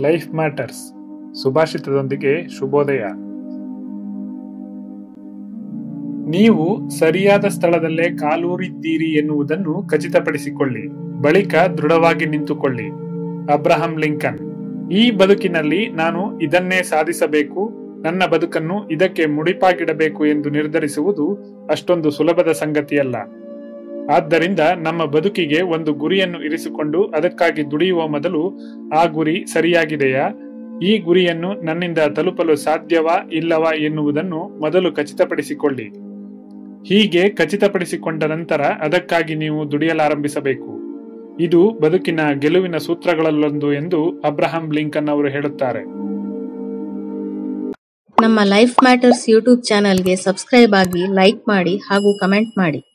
life matters ಸುಭಾಷಿತದೊಂದಿಗೆ ಶುಭೋದಯ ನೀವು ಸರಿಯಾದ ಸ್ಥಳದಲ್ಲೇ ಕಾಲೂರಿದ್ದೀರಿ ಎನ್ನುವುದನ್ನು ಖಚಿತಪಡಿಸಿಕೊಳ್ಳಿ ಬಳಿಕ ದೃಢವಾಗಿ ನಿಂತುಕೊಳ್ಳಿ ಅಬ್ರಹಂ ಲಿಂಕನ್ ಈ ಬದುಕಿನಲ್ಲಿ ನಾನು ಇದನ್ನೇ ಸಾಧಿಸಬೇಕು ನನ್ನ ಬದುಕನ್ನು ಇದಕ್ಕೆ ಮುಡಿಪಾಗಿಡಬೇಕು ಎಂದು ನಿರ್ಧರಿಸುವುದು ಅಷ್ಟೊಂದು ಸುಲಭದ ಸಂಗತಿಯಲ್ಲ ಆದ್ದರಿಂದ ನಮ್ಮ ಬದುಕಿಗೆ ಒಂದು ಗುರಿಯನ್ನು ಇರಿಸಿಕೊಂಡು ಅದಕ್ಕಾಗಿ ದುಡಿಯುವ ಮೊದಲು ಆ ಗುರಿ ಸರಿಯಾಗಿದೆಯಾ ಈ ಗುರಿಯನ್ನು ನನ್ನಿಂದ ತಲುಪಲು ಸಾಧ್ಯವಾ ಇಲ್ಲವಾ ಎನ್ನುವುದನ್ನು ಮೊದಲು ಖಚಿತಪಡಿಸಿಕೊಳ್ಳಿ ಹೀಗೆ ಖಚಿತಪಡಿಸಿಕೊಂಡ ನಂತರ ಅದಕ್ಕಾಗಿ ನೀವು ದುಡಿಯಲಾರಂಭಿಸಬೇಕು ಇದು ಬದುಕಿನ ಗೆಲುವಿನ ಸೂತ್ರಗಳಲ್ಲೊಂದು ಎಂದು ಅಬ್ರಹಾಂ ಲಿಂಕನ್ ಅವರು ಹೇಳುತ್ತಾರೆ ನಮ್ಮ ಲೈಫ್ ಮ್ಯಾಟರ್ಸ್ ಯೂಟ್ಯೂಬ್ ಚಾನಲ್ಗೆ ಸಬ್ಸ್ಕ್ರೈಬ್ ಆಗಿ ಲೈಕ್ ಮಾಡಿ ಹಾಗೂ ಕಮೆಂಟ್ ಮಾಡಿ